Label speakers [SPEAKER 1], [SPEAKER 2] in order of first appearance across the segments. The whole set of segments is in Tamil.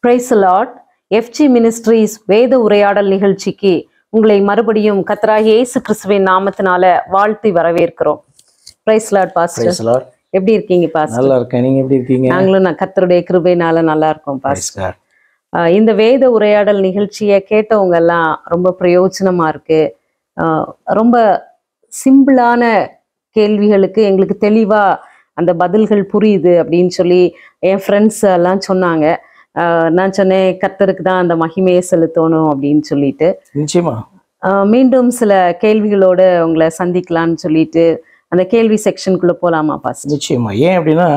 [SPEAKER 1] பிரைஸ் லார்ட் எஃப்ஜி மினிஸ்ட்ரீஸ் வேத உரையாடல் நிகழ்ச்சிக்கு உங்களை மறுபடியும் கத்தராகிய இயேசு கிறிஸ்துவின் நாமத்தினால வாழ்த்தி வரவேற்கிறோம் praise lord pastor
[SPEAKER 2] Praise the Lord.
[SPEAKER 1] எப்படி இருக்கீங்க பாஸ்டர்
[SPEAKER 2] நல்லா இருக்கேன் நீங்க எப்படி இருக்கீங்க
[SPEAKER 1] நாங்களும் நான் கத்தருடைய கிருபையினால நல்லா இருக்கோம்
[SPEAKER 2] Praise
[SPEAKER 1] பாஸ்டர்
[SPEAKER 2] God.
[SPEAKER 1] ஆஹ் இந்த வேத உரையாடல் நிகழ்ச்சியை கேட்டவங்க எல்லாம் ரொம்ப பிரயோஜனமா இருக்கு ஆஹ் ரொம்ப சிம்பிளான கேள்விகளுக்கு எங்களுக்கு தெளிவா அந்த பதில்கள் புரியுது அப்படின்னு சொல்லி என் ஃப்ரெண்ட்ஸ் எல்லாம் சொன்னாங்க ஆஹ் நான் சொன்னேன் கத்தருக்கு தான் அந்த மகிமையை செலுத்தணும் அப்படின்னு சொல்லிட்டு
[SPEAKER 2] நிச்சயமா
[SPEAKER 1] ஆஹ் மீண்டும் சில கேள்விகளோட உங்களை சந்திக்கலாம்னு சொல்லிட்டு அந்த கேள்வி செக்ஷனுக்குள்ள போலாமா பாஸ்டர்
[SPEAKER 2] நிச்சயமா ஏன் அப்படின்னா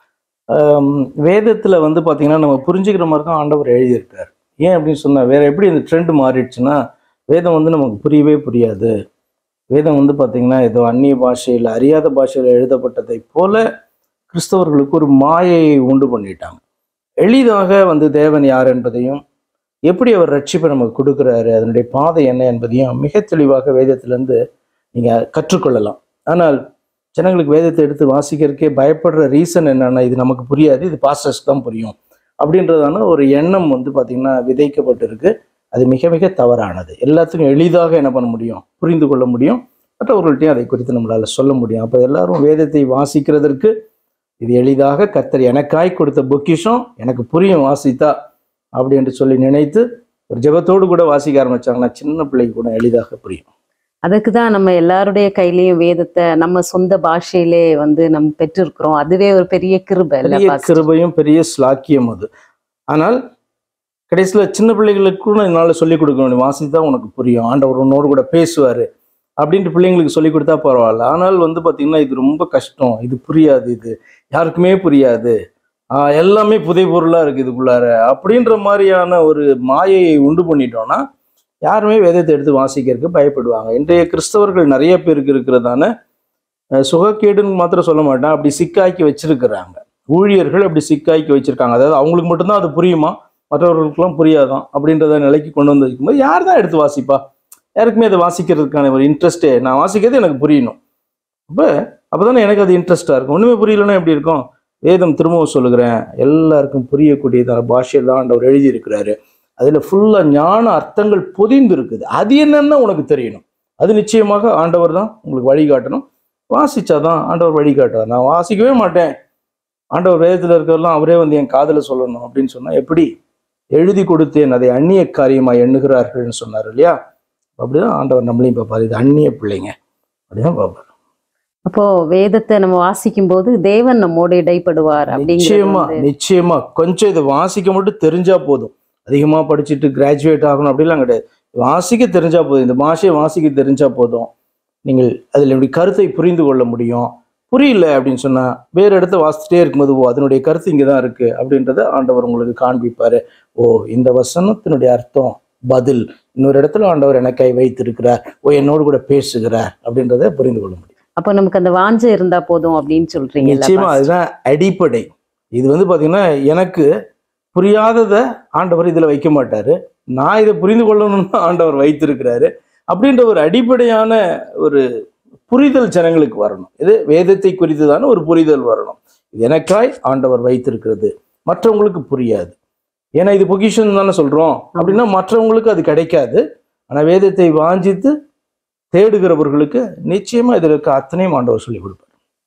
[SPEAKER 2] ஆம், வேதத்துல வந்து பாத்தீங்கன்னா நம்ம புரிஞ்சுக்கிற மாதிரி தான் ஆண்டவர் எழுதியிருக்கார் ஏன் அப்படின்னு சொன்னா வேற எப்படி இந்த ட்ரெண்ட் மாறிடுச்சுன்னா வேதம் வந்து நமக்கு புரியவே புரியாது வேதம் வந்து பாத்தீங்கன்னா ஏதோ அந்நிய பாஷையில் அறியாத பாஷையில் எழுதப்பட்டதை போல கிறிஸ்தவர்களுக்கு ஒரு மாயையை உண்டு பண்ணிட்டாங்க எளிதாக வந்து தேவன் யார் என்பதையும் எப்படி அவர் ரட்சிப்பை நமக்கு கொடுக்குறாரு அதனுடைய பாதை என்ன என்பதையும் மிக தெளிவாக வேதத்திலிருந்து நீங்க கற்றுக்கொள்ளலாம் ஆனால் ஜனங்களுக்கு வேதத்தை எடுத்து வாசிக்கிறதுக்கே பயப்படுற ரீசன் என்னன்னா இது நமக்கு புரியாது இது பாஸ்டர்ஸ் தான் புரியும் அப்படின்றதான ஒரு எண்ணம் வந்து பாத்தீங்கன்னா விதைக்கப்பட்டிருக்கு அது மிக மிக தவறானது எல்லாத்துக்கும் எளிதாக என்ன பண்ண முடியும் புரிந்து கொள்ள முடியும் மற்றவர்கள்ட்டையும் அதை குறித்து நம்மளால சொல்ல முடியும் அப்போ எல்லாரும் வேதத்தை வாசிக்கிறதற்கு இது எளிதாக கர்த்தர் எனக்காய் கொடுத்த பொக்கிஷம் எனக்கு புரியும் வாசித்தா அப்படி என்று சொல்லி நினைத்து ஒரு ஜெபத்தோடு கூட வாசிக்க ஆரம்பிச்சாங்கன்னா சின்ன பிள்ளைக்கு கூட எளிதாக புரியும்
[SPEAKER 1] அதுக்கு தான் நம்ம எல்லாருடைய கையிலயும் வேதத்தை நம்ம சொந்த பாஷையிலே வந்து நம்ம பெற்றிருக்கிறோம் அதுவே ஒரு பெரிய கிருபை இல்ல
[SPEAKER 2] பெரிய
[SPEAKER 1] பாஸ்டர்?
[SPEAKER 2] கிருபையும் பெரிய ஸ்லாக்கியம் அது ஆனால் கடைசியில் சின்ன பிள்ளைகளுக்கு கூட என்னால் சொல்லிக் கொடுக்க முடியும் வாசித்தா உனக்கு புரியும் ஆண்டவர் உன்னோடு கூட பேசுவார் அப்படின்ட்டு பிள்ளைங்களுக்கு சொல்லி கொடுத்தா பரவாயில்ல ஆனால் வந்து பார்த்தீங்கன்னா இது ரொம்ப கஷ்டம் இது புரியாது இது யாருக்குமே புரியாது ஆஹ் எல்லாமே புதை பொருளாக இருக்குது இதுக்குள்ளார அப்படின்ற மாதிரியான ஒரு மாயையை உண்டு பண்ணிட்டோம்னா யாருமே வேதத்தை எடுத்து வாசிக்கிறதுக்கு பயப்படுவாங்க இன்றைய கிறிஸ்தவர்கள் நிறைய பேருக்கு இருக்கிறதான அஹ், சுகக்கேடுன்னு மாத்திரம் சொல்ல மாட்டேன் அப்படி சிக்காக்கி வச்சிருக்கிறாங்க ஊழியர்கள் அப்படி சிக்காக்கி வச்சிருக்காங்க அதாவது அவங்களுக்கு மட்டும்தான் அது புரியுமா மற்றவர்களுக்கெல்லாம் புரியாதான் அப்படின்றத நிலைக்கு கொண்டு வந்து வைக்கும்போது யார் தான் எடுத்து வாசிப்பா யாருக்குமே அதை வாசிக்கிறதுக்கான ஒரு இன்ட்ரெஸ்டே நான் வாசிக்கிறது எனக்கு புரியணும் அப்போ அப்போதானே எனக்கு அது இன்ட்ரெஸ்டாக இருக்கும் ஒன்றுமே புரியலன்னா எப்படி இருக்கும் வேதம் திரும்பவும் சொல்லுகிறேன் எல்லாருக்கும் புரியக்கூடியதான பாஷையில் தான் ஆண்டவர் எழுதியிருக்கிறாரு அதில் ஃபுல்லாக ஞான அர்த்தங்கள் பொதிந்து இருக்குது அது என்னன்னு உனக்கு தெரியணும் அது நிச்சயமாக ஆண்டவர் தான் உங்களுக்கு வழிகாட்டணும் வாசிச்சாதான் ஆண்டவர் வழிகாட்டுவார் நான் வாசிக்கவே மாட்டேன் ஆண்டவர் வேதத்தில் இருக்கிறதெல்லாம் அவரே வந்து என் காதில் சொல்லணும் அப்படின்னு சொன்னா எப்படி எழுதி கொடுத்தேன் அதை அந்நிய காரியமா எண்ணுகிறார்கள்னு சொன்னார் இல்லையா அப்படிதான் ஆண்டவர் நம்மளையும் பார்ப்பார் இது அந்நிய பிள்ளைங்க அப்படிதான் பார்ப்பார்
[SPEAKER 1] அப்போ வேதத்தை நம்ம வாசிக்கும் போது தேவன் நம்மோடு இடைப்படுவார் அப்படிங்கிறது
[SPEAKER 2] நிச்சயமா
[SPEAKER 1] வந்து-
[SPEAKER 2] நிச்சயமா கொஞ்சம் இதை வாசிக்க மட்டும் தெரிஞ்சா போதும் அதிகமா படிச்சுட்டு கிராஜுவேட் ஆகணும் அப்படிலாம் கிடையாது வாசிக்க தெரிஞ்சா போதும் இந்த பாஷையை வாசிக்க தெரிஞ்சா போதும் நீங்கள் அதில் இப்படி கருத்தை புரிந்து கொள்ள முடியும் புரியல அப்படின்னு சொன்னா வேற இடத்த வாசிச்சுட்டே இருக்கும்போது ஓ அதனுடைய கருத்து இங்கே தான் இருக்கு அப்படின்றத ஆண்டவர் உங்களுக்கு காண்பிப்பாரு ஓ இந்த வசனத்தினுடைய அர்த்தம் பதில் இன்னொரு இடத்துல ஆண்டவர் எனக்காய் வைத்திருக்கிறார் ஓ என்னோடு கூட பேசுகிறார் அப்படின்றத புரிந்து கொள்ள முடியும்
[SPEAKER 1] அப்போ நமக்கு அந்த வாஞ்சை இருந்தா போதும் அப்படின்னு சொல்றீங்க
[SPEAKER 2] நிச்சயமா அதுதான் அடிப்படை இது வந்து பாத்தீங்கன்னா எனக்கு புரியாததை ஆண்டவர் இதுல வைக்க மாட்டாரு நான் இதை புரிந்து கொள்ளணும்னு ஆண்டவர் வைத்திருக்கிறாரு அப்படின்ற ஒரு அடிப்படையான ஒரு புரிதல் ஜனங்களுக்கு வரணும் இது வேதத்தை குறித்துதான ஒரு புரிதல் வரணும் இது எனக்காய் ஆண்டவர் வைத்திருக்கிறது மற்றவங்களுக்கு புரியாது ஏன்னா இது பொக்கிஷன் தானே சொல்றோம் அப்படின்னா மற்றவங்களுக்கு அது கிடைக்காது ஆனா வேதத்தை வாஞ்சித்து தேடுகிறவர்களுக்கு நிச்சயமா இதுல இருக்க அத்தனையும் ஆண்டவர் சொல்லி கொடுப்பார்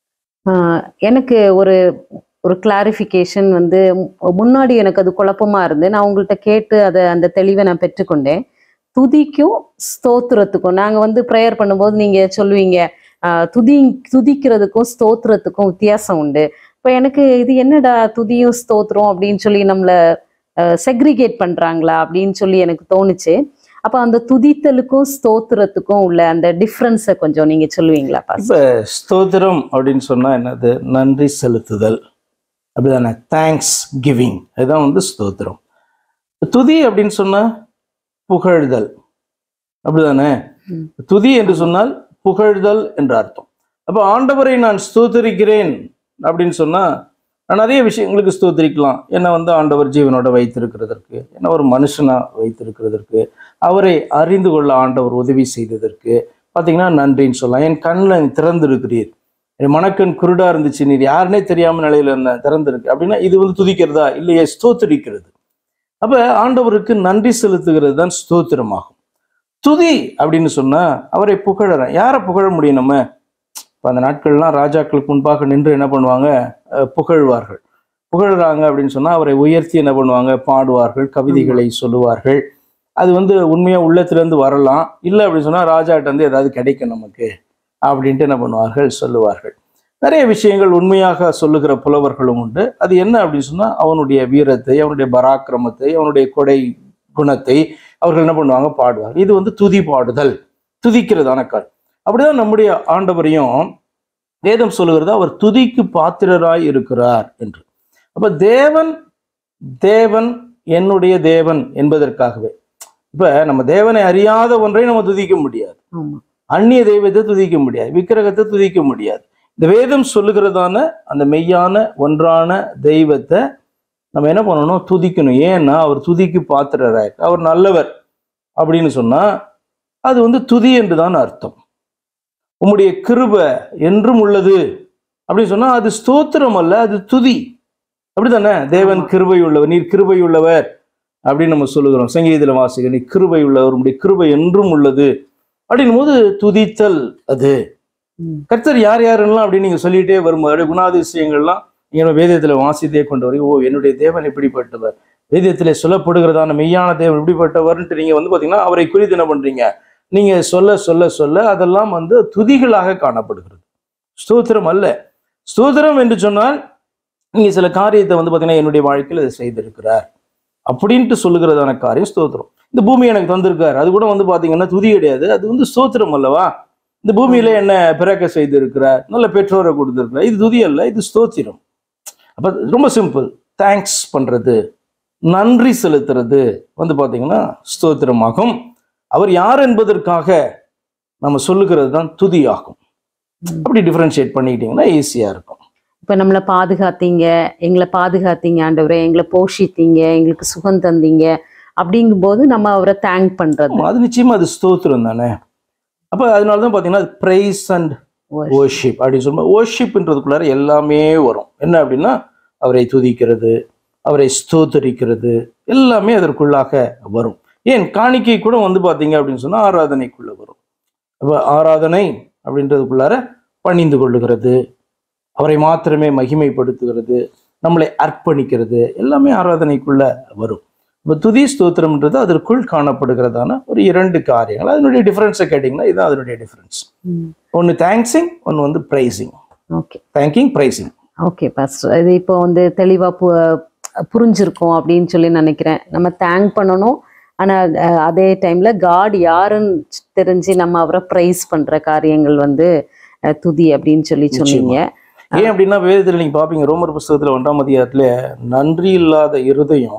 [SPEAKER 1] ஆஹ் எனக்கு ஒரு ஒரு கிளாரிஃபிகேஷன் வந்து மு- முன்னாடி எனக்கு அது குழப்பமா இருந்து நான் உங்கள்கிட்ட கேட்டு அதை அந்த தெளிவை நான் பெற்றுக்கொண்டேன் துதிக்கும் ஸ்தோத்திரத்துக்கும் நாங்க வந்து ப்ரேயர் பண்ணும்போது நீங்க சொல்லுவீங்க ஆஹ் துதி துதிக்கிறதுக்கும் ஸ்தோத்திரத்துக்கும் வித்தியாசம் உண்டு இப்போ எனக்கு இது என்னடா துதியும் ஸ்தோத்திரம் அப்படின்னு சொல்லி நம்மள செக்ரிகேட் பண்றாங்களா அப்படின்னு சொல்லி எனக்கு தோணுச்சு அப்ப அந்த துதித்தலுக்கும் ஸ்தோத்திரத்துக்கும் உள்ள அந்த டிஃப்ரென்ஸை கொஞ்சம் நீங்க சொல்லுவீங்களா பாஸ்
[SPEAKER 2] இப்ப ஸ்தோத்திரம் அப்படின்னு சொன்னா என்னது நன்றி செலுத்துதல் அப்படிதானே தேங்க்ஸ் கிவிங் இதுதான் வந்து ஸ்தோத்திரம் துதி அப்படின்னு சொன்னா புகழ்தல் அப்படிதானே
[SPEAKER 1] ம்.
[SPEAKER 2] துதி என்று சொன்னால் புகழ்தல் என்ற அர்த்தம் அப்ப ஆண்டவரை நான் ஸ்தோத்தரிக்கிறேன் அப்படின்னு சொன்னா நான் நிறைய விஷயங்களுக்கு ஸ்தோத்திரிக்கலாம் என்னை வந்து ஆண்டவர் ஜீவனோட வைத்திருக்கிறதற்கு என்ன ஒரு மனுஷனா வைத்திருக்கிறதற்கு அவரை அறிந்து கொள்ள ஆண்டவர் உதவி செய்ததற்கு பார்த்தீங்கன்னா நன்றின்னு சொல்லலாம் என் கண்ணில் திறந்திருக்கிறீர் என் மனக்கண் குருடா இருந்துச்சு நீர் யாருனே தெரியாம நிலையில என்ன திறந்திருக்கு அப்படின்னா இது வந்து துதிக்கிறதா இல்லையே ஸ்தோத்திரிக்கிறது அப்ப ஆண்டவருக்கு நன்றி செலுத்துகிறது தான் ஸ்தோத்திரமாகும் துதி அப்படின்னு சொன்னா அவரை புகழறேன் யாரை புகழ முடியும் நம்ம இப்ப அந்த நாட்கள்லாம் ராஜாக்களுக்கு முன்பாக நின்று என்ன பண்ணுவாங்க அஹ் புகழ்வார்கள் புகழ்றாங்க அப்படின்னு சொன்னா அவரை உயர்த்தி என்ன பண்ணுவாங்க பாடுவார்கள் கவிதைகளை சொல்லுவார்கள் அது வந்து உண்மையா உள்ளத்திலிருந்து வரலாம் இல்லை அப்படின்னு சொன்னா ராஜாட்ட இருந்து ஏதாவது கிடைக்கும் நமக்கு அப்படின்ட்டு என்ன பண்ணுவார்கள் சொல்லுவார்கள் நிறைய விஷயங்கள் உண்மையாக சொல்லுகிற புலவர்களும் உண்டு அது என்ன அப்படின்னு சொன்னா அவனுடைய வீரத்தை அவனுடைய பராக்கிரமத்தை அவனுடைய கொடை குணத்தை அவர்கள் என்ன பண்ணுவாங்க பாடுவாங்க இது வந்து துதி பாடுதல் துதிக்கிறதான கால் அப்படிதான் நம்முடைய ஆண்டவரையும் வேதம் சொல்லுகிறது அவர் துதிக்கு பாத்திரராய் இருக்கிறார் என்று அப்ப தேவன் தேவன் என்னுடைய தேவன் என்பதற்காகவே இப்ப நம்ம தேவனை அறியாத ஒன்றை நம்ம துதிக்க முடியாது
[SPEAKER 1] ஆமா
[SPEAKER 2] அந்நிய தெய்வத்தை துதிக்க முடியாது விக்கிரகத்தை துதிக்க முடியாது இந்த வேதம் சொல்லுகிறதான அந்த மெய்யான ஒன்றான தெய்வத்தை நம்ம என்ன பண்ணணும் துதிக்கணும் ஏன்னா அவர் துதிக்கு பாத்திரராய் அவர் நல்லவர் அப்படின்னு சொன்னா அது வந்து துதி என்று தான் அர்த்தம் உம்முடைய கிருபை என்றும் உள்ளது அப்படின்னு சொன்னா அது ஸ்தோத்திரம் அல்ல அது துதி அப்படிதானே தேவன்
[SPEAKER 1] ஆமா.
[SPEAKER 2] கிருபை உள்ளவர் நீர் கிருபை உள்ளவர் அப்படின்னு நம்ம சொல்லுகிறோம் சங்கீதத்தில் வாசிக்க நீ கிருபை உள்ளவர் உம்முடைய கிருபை என்றும் உள்ளது அப்படின்னும் போது துதித்தல் அது
[SPEAKER 1] ம்.
[SPEAKER 2] கர்த்தர் யார் யாரெல்லாம் அப்படின்னு நீங்க சொல்லிட்டே வரும்போது அப்படியே குணாதிசயங்கள்லாம் நீங்க வேதத்துல வாசித்தே கொண்டு வரை ஓ என்னுடைய தேவன் இப்படிப்பட்டவர் வேதத்திலே சொல்லப்படுகிறதான மெய்யான தேவன் இப்படிப்பட்டவர்ன்ட்டு நீங்க வந்து பாத்தீங்கன்னா அவரை குறித்து என்ன பண்றீங்க நீங்க சொல்ல சொல்ல சொல்ல அதெல்லாம் வந்து துதிகளாக காணப்படுகிறது ஸ்தோத்திரம் அல்ல ஸ்தோத்திரம் என்று சொன்னால் நீங்க சில காரியத்தை வந்து பாத்தீங்கன்னா என்னுடைய வாழ்க்கையில் இதை செய்திருக்கிறார் அப்படின்ட்டு சொல்லுகிறதான காரியம் ஸ்தோத்திரம் இந்த பூமி எனக்கு தந்திருக்கார் அது கூட வந்து பாத்தீங்கன்னா துதி கிடையாது அது வந்து ஸ்தோத்திரம் அல்லவா இந்த பூமியில என்ன பிறக்க செய்திருக்கிறார் நல்ல பெற்றோரை கொடுத்திருக்கிறார் இது துதி அல்ல இது ஸ்தோத்திரம் அப்ப ரொம்ப சிம்பிள் தேங்க்ஸ் பண்றது நன்றி செலுத்துறது வந்து பாத்தீங்கன்னா ஸ்தோத்திரமாகும் அவர் யார் என்பதற்காக நம்ம சொல்லுகிறது தான் துதியாகும்
[SPEAKER 1] ம்.
[SPEAKER 2] அப்படி டிஃபரன்ஷியேட் பண்ணிக்கிட்டீங்கன்னா ஈஸியா இருக்கும்
[SPEAKER 1] இப்ப நம்மளை பாதுகாத்தீங்க எங்களை பாதுகாத்தீங்க ஆண்டவரே எங்களை போஷித்தீங்க எங்களுக்கு சுகம் தந்தீங்க அப்படிங்கும்போது நம்ம அவரை தேங்க் பண்றது
[SPEAKER 2] ஆமா, அது நிச்சயமா அது ஸ்தோத்திரம் தானே அப்ப அதனால தான் பாத்தீங்கன்னா பிரைஸ் அண்ட்
[SPEAKER 1] Worship.
[SPEAKER 2] ஓர்ஷிப் அப்படின்னு சொல்லும்போது ஓர்ஷிப்ன்றதுக்குள்ளார எல்லாமே வரும் என்ன அப்படின்னா அவரை துதிக்கிறது அவரை ஸ்தோத்தரிக்கிறது எல்லாமே அதற்குள்ளாக வரும் ஏன் காணிக்கை கூட வந்து பாத்தீங்க அப்படின்னு சொன்னா ஆராதனைக்குள்ள வரும் அப்ப ஆராதனை அப்படின்றதுக்குள்ளார பணிந்து கொள்ளுகிறது அவரை மாத்திரமே மகிமைப்படுத்துகிறது நம்மளை அர்ப்பணிக்கிறது எல்லாமே ஆராதனைக்குள்ள வரும் இப்போ துதி ஸ்தோத்திரம்ன்றது அதற்குள் காணப்படுகிறதான ஒரு இரண்டு காரியங்கள் அதனுடைய டிஃபரன்ஸை கேட்டிங்கன்னா இதுதான் அதனுடைய டிஃபரன்ஸ் ஒன்று தேங்க்ஸிங் ஒன்று வந்து praising
[SPEAKER 1] okay
[SPEAKER 2] thanking praising
[SPEAKER 1] okay pastor இது இப்போ வந்து தெளிவா பு புரிஞ்சிருக்கும் அப்படின்னு சொல்லி நினைக்கிறேன் நம்ம தேங்க் பண்ணணும் ஆனா அஹ், அதே டைம்ல காட் யாருன்னு தெரிஞ்சு நம்ம அவரை ப்ரைஸ் பண்ற காரியங்கள் வந்து அஹ், துதி அப்படின்னு சொல்லி சொன்னீங்க
[SPEAKER 2] ஏன் அப்படின்னா வேதத்தில் நீங்கள் பார்ப்பீங்க ரோமர் புஸ்தகத்தில் ஒன்றாம் அதிகாரத்தில் நன்றி இல்லாத இருதயம்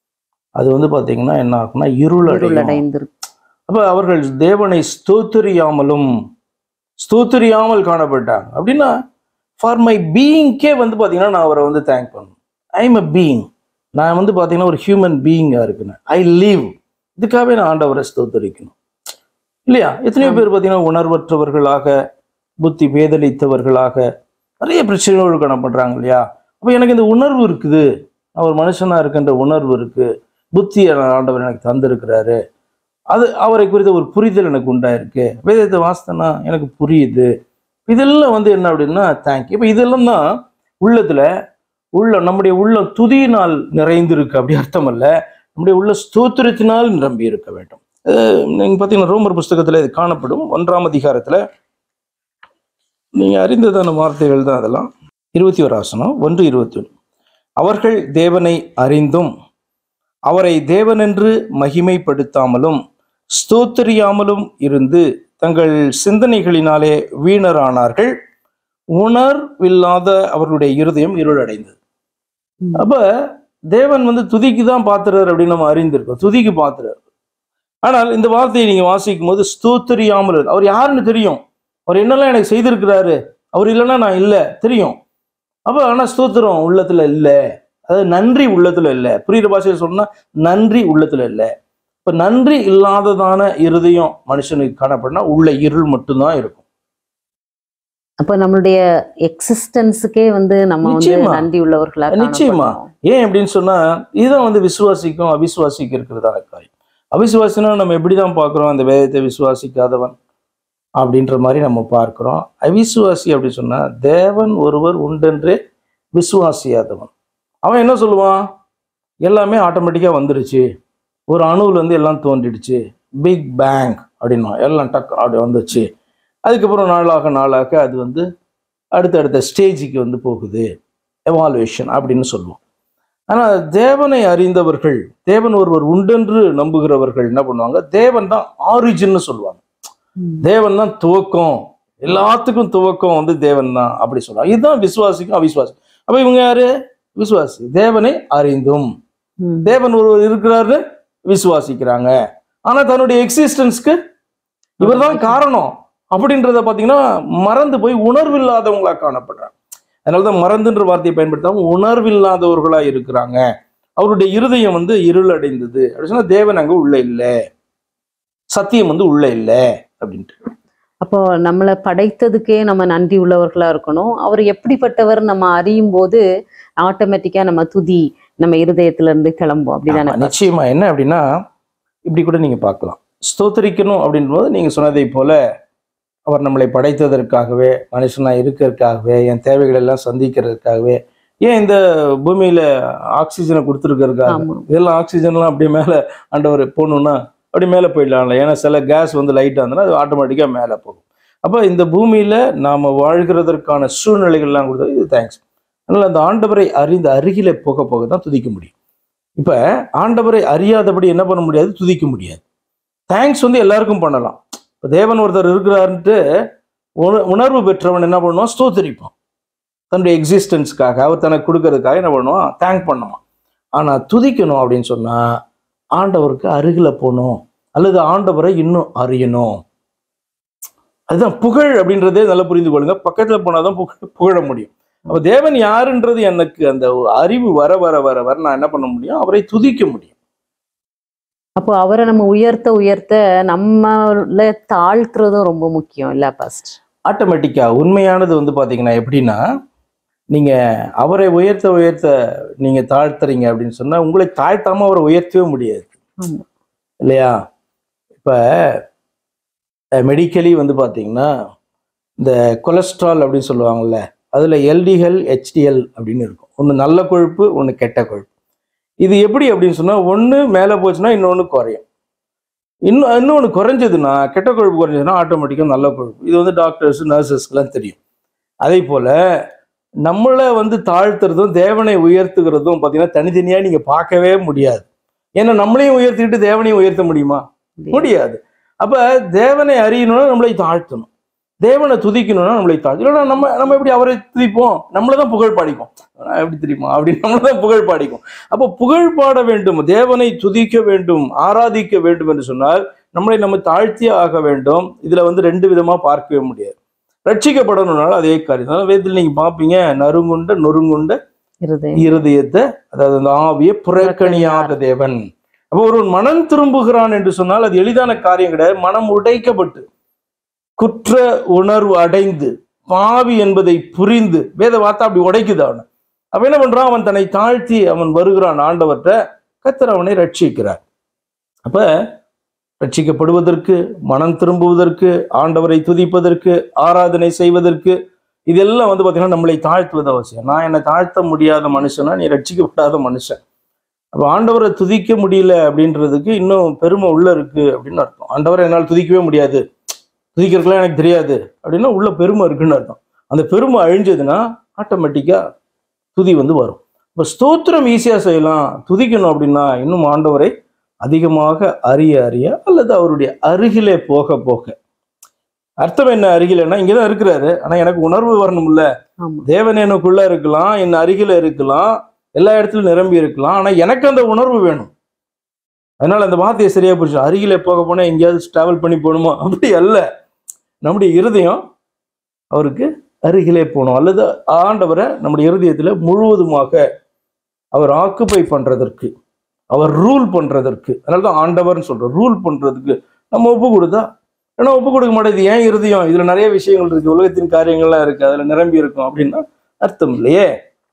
[SPEAKER 2] அது வந்து பார்த்தீங்கன்னா என்ன ஆகும்னா இருள் அடையும்
[SPEAKER 1] இருளடைந்திருக்கு
[SPEAKER 2] அப்போ அவர்கள் தேவனை ஸ்தோத்திரியாமலும் ஸ்தோத்திரியாமல் காணப்பட்டாங்க அப்படின்னா ஃபார் மை பீயிங்க்கே வந்து பார்த்தீங்கன்னா நான் அவரை வந்து தேங்க் பண்ணணும் ஐ எம் அ பீயிங் நான் வந்து பார்த்தீங்கன்னா ஒரு ஹியூமன் பீயிங்காக இருக்குன்னு ஐ லீவ் இதுக்காகவே நான் ஆண்டவரை ஸ்தோத்தரிக்கணும் இல்லையா எத்தனையோ பேர் பார்த்தீங்கன்னா உணர்வற்றவர்களாக புத்தி பேதலித்தவர்களாக நிறைய பிரச்சனைகள் காணப்படுறாங்க இல்லையா அப்போ எனக்கு இந்த உணர்வு இருக்குது நான் ஒரு மனுஷனாக இருக்கின்ற உணர்வு இருக்கு புத்தியை ஆண்டவர் எனக்கு தந்திருக்கிறாரு அது அவரை குறித்த ஒரு புரிதல் எனக்கு உண்டாயிருக்கு வேதத்தை வாசித்தேன்னா எனக்கு புரியுது இதெல்லாம் வந்து என்ன அப்படின்னா தேங்க்யூ இப்போ இதெல்லாம் தான் உள்ளத்துல உள்ள நம்முடைய உள்ள துதியினால் நிறைந்திருக்கு அப்படி அர்த்தம் அல்ல நம்முடைய உள்ள ஸ்தோத்திரத்தினால் நிரம்பி இருக்க வேண்டும் அஹ் நீங்க பார்த்தீங்கன்னா ரோமர் புஸ்தகத்துல இது காணப்படும் ஒன்றாம் அதிகாரத்துல நீங்க அறிந்ததான வார்த்தைகள் தான் அதெல்லாம் இருபத்தி ஒரு ஆசனம் ஒன்று இருபத்தி ஒன்று அவர்கள் தேவனை அறிந்தும் அவரை தேவனென்று மகிமைப்படுத்தாமலும் ஸ்தோத்தரியாமலும் இருந்து தங்கள் சிந்தனைகளினாலே வீணரானார்கள் உணர்வில்லாத அவர்களுடைய இருதயம் இருளடைந்தது
[SPEAKER 1] ம்.
[SPEAKER 2] அப்ப தேவன் வந்து துதிக்கு தான் பாத்துறாரு அப்படின்னு நம்ம அறிந்திருக்கோம் துதிக்கு பாத்துறாரு ஆனால் இந்த வார்த்தையை நீங்க வாசிக்கும் போது ஸ்தோத்தரியாமல் இரு- அவர் யாருன்னு தெரியும் அவர் என்னெல்லாம் எனக்கு செய்திருக்கிறாரு அவர் இல்லைன்னா நான் இல்லை தெரியும் அப்ப ஆனா ஸ்தோத்திரம் உள்ளத்துல இல்லை அதாவது நன்றி உள்ளத்துல இல்லை புரியுற பாஷையில் சொன்னா நன்றி உள்ளத்துல இல்லை இப்ப நன்றி இல்லாததான இருதயம் மனுஷனுக்கு காணப்படனா உள்ள இருள் மட்டும்தான் இருக்கும்
[SPEAKER 1] அப்ப நம்மளுடைய எக்ஸிஸ்டன்ஸுக்கே வந்து நம்ம வந்து
[SPEAKER 2] நிச்சயமா.
[SPEAKER 1] நன்றி உள்ளவர்களா
[SPEAKER 2] நிச்சயமா.
[SPEAKER 1] காணப்படணும்.
[SPEAKER 2] ஏன் அப்படின்னு சொன்னா இதுதான் வந்து விசுவாசிக்கும் அவிசுவாசிக்கும் இருக்கிறதான காரியம் அவிசுவாசினா நம்ம எப்படிதான் பார்க்கிறோம் அந்த வேதத்தை விசுவாசிக்காதவன் அப்படின்ற மாதிரி நம்ம பார்க்கிறோம் அவிசுவாசி அப்படி சொன்னா தேவன் ஒருவர் உண்டென்றே விசுவாசியாதவன் அவன் என்ன சொல்லுவான் எல்லாமே ஆட்டோமேட்டிக்கா வந்துருச்சு ஒரு அணுவுல இருந்து எல்லாம் தோன்றிடுச்சு பிக் பேங் அப்படின்னா எல்லாம் டக் அப்படி வந்துச்சு அதுக்கப்புறம் நாளாக நாளாக அது வந்து அடுத்தடுத்த ஸ்டேஜுக்கு வந்து போகுது எவாலுவேஷன் அப்படின்னு சொல்லுவோம் ஆனால் தேவனை அறிந்தவர்கள் தேவன் ஒருவர் உண்டென்று நம்புகிறவர்கள் என்ன பண்ணுவாங்க தேவன் தான் ஆரிஜின்னு சொல்லுவாங்க
[SPEAKER 1] ம்.
[SPEAKER 2] தேவன் தான் துவக்கம் எல்லாத்துக்கும் துவக்கம் வந்து தேவன் தான் அப்படி சொல்லுவாங்க இதுதான் விசுவாசிக்கும் அவிசுவாசி அப்ப இவங்க யாரு விசுவாசி தேவனை அறிந்தும்
[SPEAKER 1] ம்.
[SPEAKER 2] தேவன் ஒருவர் இருக்கிறாரு விசுவாசிக்கிறாங்க ஆனா தன்னுடைய எக்ஸிஸ்டன்ஸ்க்கு இவர்தான் காரணம் அப்படின்றத பாத்தீங்கன்னா மறந்து போய் உணர்வில்லாதவங்களா காணப்படுறாங்க அதனாலதான் மறந்துன்ற வார்த்தையை பயன்படுத்தாம உணர்வில்லாதவர்களா இருக்கிறாங்க அவருடைய இருதயம் வந்து இருள் அடைந்தது அப்படி சொன்னா தேவன் அங்க உள்ள இல்ல சத்தியம் வந்து உள்ள இல்ல அப்படின்ட்டு
[SPEAKER 1] அப்போ நம்மளை படைத்ததுக்கே நம்ம நன்றி உள்ளவர்களா இருக்கணும் அவர் எப்படிப்பட்டவர் நம்ம அறியும் போது ஆட்டோமேட்டிக்கா நம்ம துதி நம்ம இருதயத்துல இருந்து கிளம்பும் அப்படிதானே
[SPEAKER 2] ஆமா, நிச்சயமா என்ன அப்படின்னா இப்படி கூட நீங்க பார்க்கலாம் ஸ்தோத்தரிக்கணும் அப்படின்போது நீங்க சொன்னதை போல அவர் நம்மளை படைத்ததற்காகவே மனுஷனா இருக்கிறதுக்காகவே என் தேவைகள் எல்லாம் சந்திக்கிறதுக்காகவே ஏன் இந்த பூமியில ஆக்சிஜனை கொடுத்துருக்கிறதுக்காக
[SPEAKER 1] ஆமா
[SPEAKER 2] இதெல்லாம் ஆக்சிஜன்லாம் அப்படியே மேலே ஆண்டவர் போகணுன்னா அப்படி மேலே போயிடலாம்ல ஏன்னா சில கேஸ் வந்து லைட்டாக இருந்ததுன்னா அது ஆட்டோமேட்டிக்காக மேலே போகும் அப்போ இந்த பூமியில் நாம் வாழ்கிறதற்கான சூழ்நிலைகள்லாம் கொடுத்தது இது தேங்க்ஸ் அதனால் அந்த ஆண்டவரை அறிந்த அருகிலே போக போக தான் துதிக்க முடியும் இப்போ ஆண்டவரை அறியாதபடி என்ன பண்ண முடியாது துதிக்க முடியாது தேங்க்ஸ் வந்து எல்லாருக்கும் பண்ணலாம் இப்போ தேவன் ஒருத்தர் இருக்கிறாருன்ட்டு உண- உணர்வு பெற்றவன் என்ன பண்ணுவான் ஸ்தோத்தரிப்பான் தன்னுடைய எக்ஸிஸ்டன்ஸ்க்காக அவர் தனக்கு கொடுக்கறதுக்காக என்ன பண்ணுவான் தேங்க் பண்ணுவான் ஆனால் துதிக்கணும் அப்படின்னு சொன்னா ஆண்டவருக்கு அருகில போகணும் அல்லது ஆண்டவரை இன்னும் அறியணும் அதுதான் புகழ் அப்படின்றதே நல்லா புரிந்து கொள்ளுங்க பக்கத்துல போனாதான் புகழ் புகழ முடியும் அப்ப தேவன் யாருன்றது எனக்கு அந்த ஒரு அறிவு வர வர வர வர நான் என்ன பண்ண முடியும் அவரை துதிக்க முடியும்
[SPEAKER 1] அப்போ அவரை நம்ம உயர்த்த உயர்த்த நம்மள தாழ்த்துறதும் ரொம்ப முக்கியம் இல்ல பாஸ்ட்
[SPEAKER 2] ஆட்டோமேட்டிக்கா உண்மையானது வந்து பாத்தீங்கன்னா எப்படின்னா நீங்க அவரை உயர்த்த உயர்த்த நீங்க தாழ்த்துறீங்க அப்படின்னு சொன்னா உங்களை தாழ்த்தாம அவரை உயர்த்தவே முடியாது
[SPEAKER 1] ஆமா.
[SPEAKER 2] இல்லையா இப்ப மெடிக்கலி வந்து பாத்தீங்கன்னா இந்த கொலஸ்ட்ரால் அப்படின்னு சொல்லுவாங்கல்ல அதுல எல்டிஎல் ஹெச்டிஎல் அப்படின்னு இருக்கும் ஒன்று நல்ல கொழுப்பு ஒன்று கெட்ட கொழுப்பு இது எப்படி அப்படின்னு சொன்னா ஒன்று மேலே போச்சுன்னா இன்னொன்று குறையும் இன்னும் இன்னொன்று குறைஞ்சதுன்னா கெட்ட கொழுப்பு குறைஞ்சதுன்னா ஆட்டோமேட்டிக்காக நல்ல கொழுப்பு இது வந்து டாக்டர்ஸ் நர்சஸ்க்கெல்லாம் தெரியும் அதே போல நம்மளை வந்து தாழ்த்துறதும் தேவனை உயர்த்துகிறதும் பார்த்தீங்கன்னா தனித்தனியாக நீங்கள் பார்க்கவே முடியாது ஏன்னா நம்மளையும் உயர்த்திக்கிட்டு தேவனையும் உயர்த்த முடியுமா முடியாது அப்ப தேவனை அறியணும்னா நம்மளை தாழ்த்தணும் தேவனை துதிக்கணும்னா நம்மளை தாழ்த்து இல்லைன்னா நம்ம நம்ம எப்படி அவரை துதிப்போம் நம்மளை தான் புகழ் பாடிக்கும் ஆஹ் எப்படி தெரியுமா அப்படின்னு நம்மளை தான் புகழ் பாடிக்கும் அப்போ புகழ் பாட வேண்டும் தேவனை துதிக்க வேண்டும் ஆராதிக்க வேண்டும் என்று சொன்னால் நம்மளை நம்ம தாழ்த்தியே ஆக வேண்டும் இதுல வந்து ரெண்டு விதமா பார்க்கவே முடியாது ரட்சிக்கப்படணும்னால அதே காரியம் அதான் வேதத்தில் நீங்க பார்ப்பீங்க நறுங்குண்ட நொறுங்குண்ட
[SPEAKER 1] இருதயம்
[SPEAKER 2] இருதயத்தை அதாவது அந்த ஆவியை புறக்கணியாத தேவன் அப்போ ஒருவன் மனம் திரும்புகிறான் என்று சொன்னால் அது எளிதான காரியம் கிடையாது மனம் உடைக்கப்பட்டு குற்ற உணர்வு அடைந்து பாவி என்பதை புரிந்து வேத வார்த்தை அப்படி உடைக்குது அவனை அப்ப என்ன பண்றான் அவன் தன்னை தாழ்த்தி அவன் வருகிறான் ஆண்டவர்கிட்ட கத்தர் அவனை ரட்சிக்கிறார் அப்ப ரட்சிக்கப்படுவதற்கு மனம் திரும்புவதற்கு ஆண்டவரை துதிப்பதற்கு ஆராதனை செய்வதற்கு இதெல்லாம் வந்து பாத்தீங்கன்னா நம்மளை தாழ்த்துவது அவசியம் நான் என்னை தாழ்த்த முடியாத மனுஷனா நீ ரட்சிக்கப்படாத மனுஷன் அப்ப ஆண்டவரை துதிக்க முடியல அப்படின்றதுக்கு இன்னும் பெருமை உள்ள இருக்கு அப்படின்னு அர்த்தம் ஆண்டவரை என்னால் துதிக்கவே முடியாது துதிக்கிறதுலாம் எனக்கு தெரியாது அப்படின்னா உள்ள பெருமை இருக்குன்னு அர்த்தம் அந்த பெருமை அழிஞ்சதுன்னா ஆட்டோமேட்டிக்கா துதி வந்து வரும் இப்போ ஸ்தோத்திரம் ஈஸியா செய்யலாம் துதிக்கணும் அப்படின்னா இன்னும் ஆண்டவரை அதிகமாக அறிய அறிய அல்லது அவருடைய அருகிலே போக போக அர்த்தம் என்ன அருகிலன்னா இங்கதான் இருக்கிறாரு ஆனா எனக்கு உணர்வு வரணும்ல
[SPEAKER 1] ஆமா
[SPEAKER 2] தேவன் எனக்குள்ள இருக்கலாம் என் அருகில இருக்கலாம் எல்லா இடத்துலயும் நிரம்பி இருக்கலாம் ஆனா எனக்கு அந்த உணர்வு வேணும் அதனால அந்த வார்த்தையை சரியா புரிச்சு அருகில போக போனா எங்கேயாவது டிராவல் பண்ணி போகணுமா அப்படி அல்ல நம்முடைய இருதயம் அவருக்கு அருகிலே போகணும் அல்லது ஆண்டவரை நம்முடைய இருதயத்துல முழுவதுமாக அவர் ஆக்குப்பை பண்றதற்கு அவர் ரூல் பண்றதற்கு அதனால தான் ஆண்டவர்னு சொல்றோம் ரூல் பண்றதுக்கு நம்ம ஒப்பு கொடுத்தா ஏன்னா ஒப்பு கொடுக்க மாட்டேங்குது ஏன் இருதயம் இதுல நிறைய விஷயங்கள் இருக்கு உலகத்தின் காரியங்கள்லாம் இருக்கு அதுல நிரம்பி இருக்கும் அப்படின்னா அர்த்தம் இல்லையே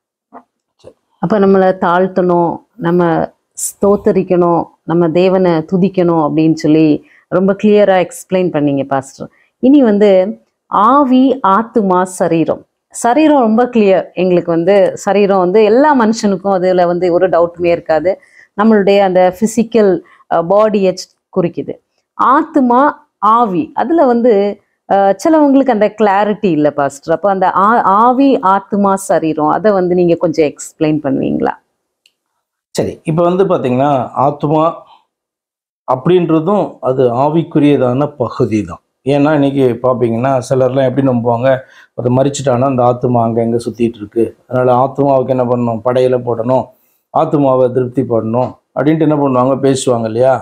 [SPEAKER 1] அப்ப நம்மளை தாழ்த்தணும் நம்ம ஸ்தோத்தரிக்கணும் நம்ம தேவனை துதிக்கணும் அப்படின்னு சொல்லி ரொம்ப கிளியரா எக்ஸ்பிளைன் பண்ணீங்க பாஸ்டர் இனி வந்து ஆவி ஆத்துமா சரீரம் சரீரம் ரொம்ப கிளியர் எங்களுக்கு வந்து சரீரம் வந்து எல்லா மனுஷனுக்கும் அதுல வந்து ஒரு டவுட்டுமே இருக்காது நம்மளுடைய அந்த பிசிக்கல் பாடியை குறிக்குது ஆத்துமா ஆவி அதுல வந்து அஹ், சிலவங்களுக்கு அந்த கிளாரிட்டி இல்லை பாஸ்டர் அப்போ அந்த ஆ- ஆவி ஆத்துமா சரீரம் அதை வந்து நீங்க கொஞ்சம் எக்ஸ்பிளைன் பண்ணுவீங்களா
[SPEAKER 2] சரி இப்போ வந்து பாத்தீங்கன்னா ஆத்மா அப்படின்றதும் அது ஆவிக்குரியதான பகுதி தான் ஏன்னா இன்னைக்கு பார்ப்பீங்கன்னா சிலர்லாம் எப்படி நம்புவாங்க ஒரு மறிச்சிட்டானா அந்த ஆத்மா அங்கே எங்கே சுற்றிட்டு இருக்கு அதனால ஆத்மாவுக்கு என்ன பண்ணணும் படையில போடணும் ஆத்மாவை திருப்தி பண்ணணும் அப்படின்ட்டு என்ன பண்ணுவாங்க பேசுவாங்க இல்லையா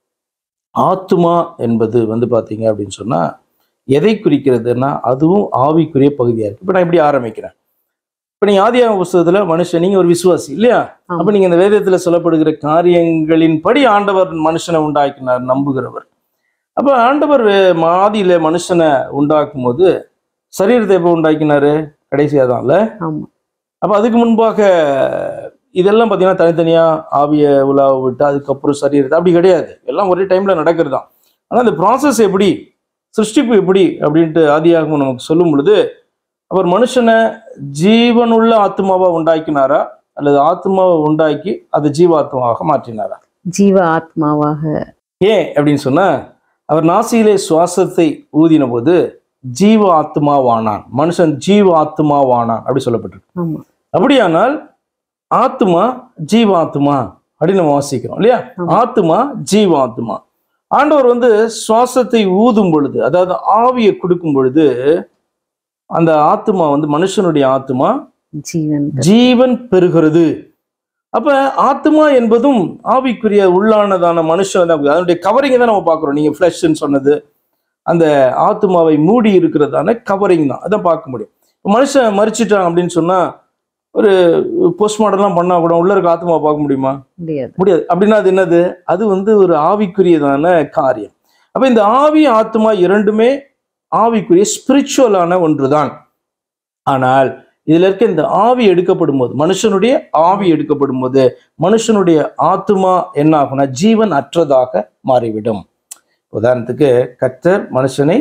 [SPEAKER 2] ஆத்மா என்பது வந்து பார்த்தீங்க அப்படின்னு சொன்னால் எதை குறிக்கிறதுனா அதுவும் ஆவிக்குரிய பகுதியாக இருக்குது இப்போ நான் இப்படி ஆரம்பிக்கிறேன் இப்போ நீங்கள் ஆதியாகம புஸ்தகத்தில் மனுஷன் நீங்கள் ஒரு விசுவாசி இல்லையா
[SPEAKER 1] ஆமா.
[SPEAKER 2] அப்ப நீங்க இந்த வேதத்துல சொல்லப்படுகிற காரியங்களின்படி ஆண்டவர் மனுஷனை உண்டாக்கினார் நம்புகிறவர் அப்ப ஆண்டவர் வே- ஆதியில மனுஷனை உண்டாக்கும் போது சரீரத்தை எப்போ உண்டாக்கினாரு கடைசியா தான்ல
[SPEAKER 1] ஆமா
[SPEAKER 2] அப்ப அதுக்கு முன்பாக இதெல்லாம் பார்த்தீங்கன்னா தனித்தனியா ஆவிய உலாவ விட்டு அதுக்கப்புறம் சரீரத்தை அப்படி கிடையாது எல்லாம் ஒரே டைம்ல நடக்கிறது தான் ஆனா இந்த ப்ராசஸ் எப்படி சிருஷ்டிப்பு எப்படி அப்படின்ட்டு ஆதியாகமம் நமக்கு சொல்லும் பொழுது அவர் மனுஷனை ஜீவனுள்ள ஆத்மாவா உண்டாக்கினாரா அல்லது ஆத்மாவை உண்டாக்கி அதை ஜீவாத்மாவாக மாற்றினாரா
[SPEAKER 1] ஜீவ ஆத்மாவாக
[SPEAKER 2] ஏன் அப்படின்னு சொன்னா அவர் நாசியிலே சுவாசத்தை ஊதின போது ஜீவ ஆத்மாவானான் மனுஷன் ஜீவ ஆத்மாவானான் அப்படி சொல்லப்பட்டிருக்கு
[SPEAKER 1] ஆமா
[SPEAKER 2] அப்படியானால் ஆத்மா ஜீவாத்மா அப்படின்னு நம்ம வாசிக்கிறோம் இல்லையா
[SPEAKER 1] ஆமா.
[SPEAKER 2] ஆத்மா ஜீவாத்மா ஆண்டவர் வந்து சுவாசத்தை ஊதும் பொழுது அதாவது ஆவியை கொடுக்கும் பொழுது அந்த ஆத்மா வந்து மனுஷனுடைய ஆத்மா
[SPEAKER 1] ஜீவன்
[SPEAKER 2] ஜீவன் பெறுகிறது அப்ப ஆத்மா என்பதும் ஆவிக்குரிய உள்ளானதான மனுஷன் தான் அதனுடைய கவரிங் தான் நம்ம பார்க்குறோம் நீங்க ஃப்ளஷ்ன்னு சொன்னது அந்த ஆத்மாவை மூடி இருக்கிறதான கவரிங் தான் அதான் பார்க்க முடியும் இப்ப மனுஷன் மறிச்சிட்டான் அப்படின்னு சொன்னா ஒரு போஸ்ட்மார்ட்டம்லாம் பண்ணா கூட உள்ள இருக்க ஆத்மாவை பார்க்க முடியுமா
[SPEAKER 1] முடியாது
[SPEAKER 2] முடியாது அப்படின்னா அது என்னது அது வந்து ஒரு ஆவிக்குரியதான காரியம் அப்ப இந்த ஆவி ஆத்மா இரண்டுமே ஆவிக்குரிய ஸ்பிரிச்சுவலான ஒன்றுதான் ஆனால் இதுல இருக்க இந்த ஆவி எடுக்கப்படும் போது மனுஷனுடைய ஆவி எடுக்கப்படும் போது மனுஷனுடைய ஆத்மா என்ன ஆகும்னா ஜீவன் அற்றதாக மாறிவிடும் உதாரணத்துக்கு கர்த்தர் மனுஷனை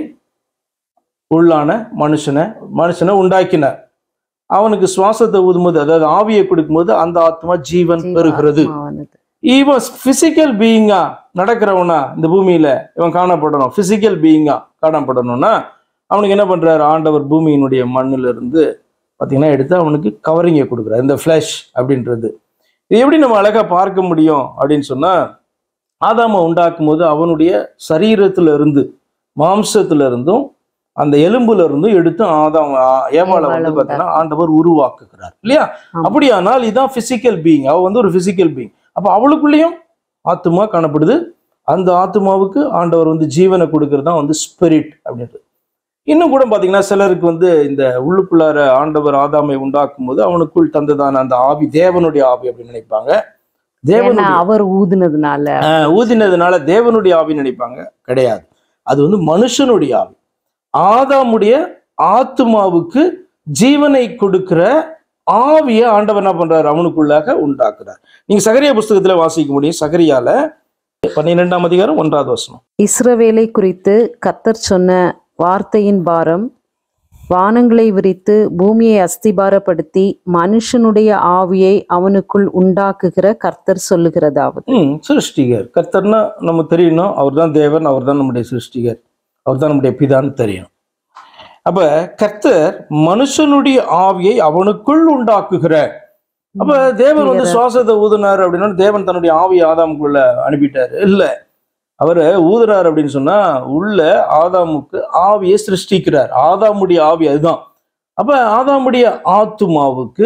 [SPEAKER 2] உள்ளான மனுஷனை மனுஷனை உண்டாக்கினார் அவனுக்கு சுவாசத்தை ஊதும்போது அதாவது ஆவியை கொடுக்கும்போது அந்த ஆத்மா ஜீவன்
[SPEAKER 1] ஜீவ
[SPEAKER 2] பெறுகிறது
[SPEAKER 1] ஆத்மாவானது.
[SPEAKER 2] இவன் பிசிக்கல் பீயிங்கா நடக்கிறவனா இந்த பூமியில இவன் காணப்படணும் பிசிக்கல் பீயிங்கா காணப்படணும்னா அவனுக்கு என்ன பண்றாரு ஆண்டவர் பூமியினுடைய மண்ணுல இருந்து பாத்தீங்கன்னா எடுத்து அவனுக்கு கவரிங்கை கொடுக்குறாரு இந்த ஃபிளஷ் அப்படின்றது இது எப்படி நம்ம அழகா பார்க்க முடியும் அப்படின்னு சொன்னா ஆதாம உண்டாக்கும் போது அவனுடைய சரீரத்துல இருந்து மாம்சத்துல இருந்தும் அந்த எலும்புல இருந்தும் எடுத்து ஆதாம் ஆ- ஏவாளை வந்து
[SPEAKER 1] ஏவாளை
[SPEAKER 2] பாத்தீங்கன்னா ஆண்டவர் உருவாக்குகிறார் இல்லையா
[SPEAKER 1] ஆமா.
[SPEAKER 2] அப்படியானால் இதுதான் பிசிக்கல் பீயிங் அவ வந்து ஒரு பிசிக்கல் பீயிங் அப்ப அவளுக்குள்ளேயும் ஆத்மா காணப்படுது அந்த ஆத்மாவுக்கு ஆண்டவர் வந்து ஜீவனை கொடுக்கறது தான் வந்து ஸ்பிரிட் அப்படின்றது இன்னும் கூட பாத்தீங்கன்னா சிலருக்கு வந்து இந்த உள்ளுக்குள்ளார ஆண்டவர் ஆதாமை உண்டாக்கும் போது அவனுக்குள் தந்ததான அந்த ஆவி தேவனுடைய ஆவி அப்படின்னு நினைப்பாங்க
[SPEAKER 1] ஏன்னா
[SPEAKER 2] தேவனுடைய
[SPEAKER 1] அவர் ஊதுனதுனால
[SPEAKER 2] ஆஹ் ஊதினதுனால தேவனுடைய ஆவி நினைப்பாங்க கிடையாது அது வந்து மனுஷனுடைய ஆவி ஆதாமுடைய ஆத்மாவுக்கு ஜீவனை கொடுக்கிற ஆவியை ஆண்டவர் என்ன பண்றாரு அவனுக்குள்ளாக உண்டாக்குறார் நீங்க சகரியா புஸ்தகத்துல வாசிக்க முடியும் சகரியால பன்னிரெண்டாம் அதிகாரம் ஒன்றாவது வசனம்
[SPEAKER 1] இஸ்ரவேலை குறித்து கத்தர் சொன்ன வார்த்தையின் பாரம் வானங்களை விரித்து பூமியை அஸ்திபாரப்படுத்தி மனுஷனுடைய ஆவியை அவனுக்குள் உண்டாக்குகிற கர்த்தர் சொல்லுகிறதாவது
[SPEAKER 2] ம் சிருஷ்டிகர் கர்த்தர்னா நம்ம தெரியணும் அவர் தான் தேவன் அவர் தான் நம்முடைய சிருஷ்டிகர் அவர் தான் நம்முடைய பிதான்னு தெரியும் அப்ப கர்த்தர் மனுஷனுடைய ஆவியை அவனுக்குள் உண்டாக்குகிற அப்ப தேவன் வந்து சுவாசத்தை ஊதுனாரு அப்படின்னா தேவன் தன்னுடைய ஆவியை ஆதாமுக்குள்ள அனுப்பிட்டாரு இல்ல அவரு ஊதுறாரு அப்படின்னு சொன்னா உள்ள ஆதாமுக்கு ஆவியை சிருஷ்டிக்கிறார் ஆதாமுடைய ஆவி அதுதான் அப்ப ஆதாமுடைய ஆத்துமாவுக்கு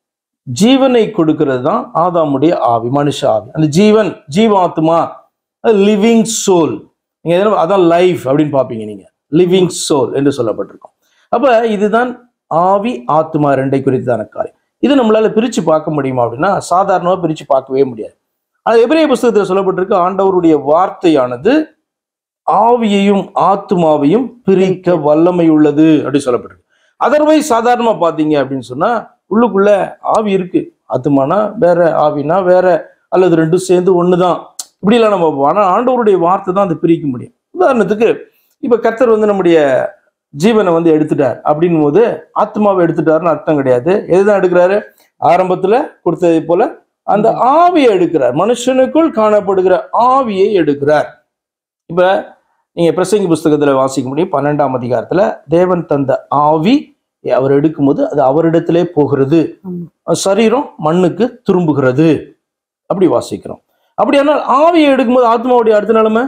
[SPEAKER 2] ஜீவனை கொடுக்கிறது தான் ஆதாமுடைய ஆவி மனுஷ ஆவி அந்த ஜீவன் ஜீவாத்மா லிவிங் சோல் நீங்க எதனா அதான் லைஃப் அப்படின்னு பார்ப்பீங்க நீங்க லிவிங் சோல் என்று சொல்லப்பட்டிருக்கும் அப்ப இதுதான் ஆவி ஆத்மா ரெண்டை குறித்தான காரியம் இது நம்மளால பிரிச்சு பார்க்க முடியுமா அப்படின்னா சாதாரணமா பிரிச்சு பார்க்கவே முடியாது அது எபிரேய புஸ்தகத்தில் சொல்லப்பட்டிருக்கு ஆண்டவருடைய வார்த்தையானது ஆவியையும் ஆத்துமாவையும் பிரிக்க வல்லமை உள்ளது அப்படி சொல்லப்பட்டிருக்கு அதர்வைஸ் சாதாரணமா பாத்தீங்க அப்படின்னு சொன்னா உள்ளுக்குள்ள ஆவி இருக்கு ஆத்துமானா வேற ஆவினா வேற அல்லது ரெண்டும் சேர்ந்து ஒண்ணுதான் இப்படிலாம் நம்ம பார்ப்போம். ஆனா ஆண்டவருடைய வார்த்தை தான் அதை பிரிக்க முடியும் உதாரணத்துக்கு இப்ப கர்த்தர் வந்து நம்முடைய ஜீவனை வந்து எடுத்துட்டார் அப்படின் போது ஆத்மாவை எடுத்துட்டாருன்னு அர்த்தம் கிடையாது எதுதான் எடுக்கிறாரு ஆரம்பத்துல கொடுத்ததை போல அந்த ஆவியை எடுக்கிறார் மனுஷனுக்குள் காணப்படுகிற ஆவியை எடுக்கிறார் இப்ப நீங்க பிரசங்கி புஸ்தகத்துல வாசிக்க முடியும் பன்னெண்டாம் அதிகாரத்துல தேவன் தந்த ஆவி அவர் எடுக்கும்போது அது அவரிடத்திலே போகிறது
[SPEAKER 1] ஆமா.
[SPEAKER 2] சரீரம் மண்ணுக்கு திரும்புகிறது அப்படி வாசிக்கிறோம் அப்படியானால் ஆவியை எடுக்கும்போது ஆத்மாவுடைய அடுத்த நிலைமை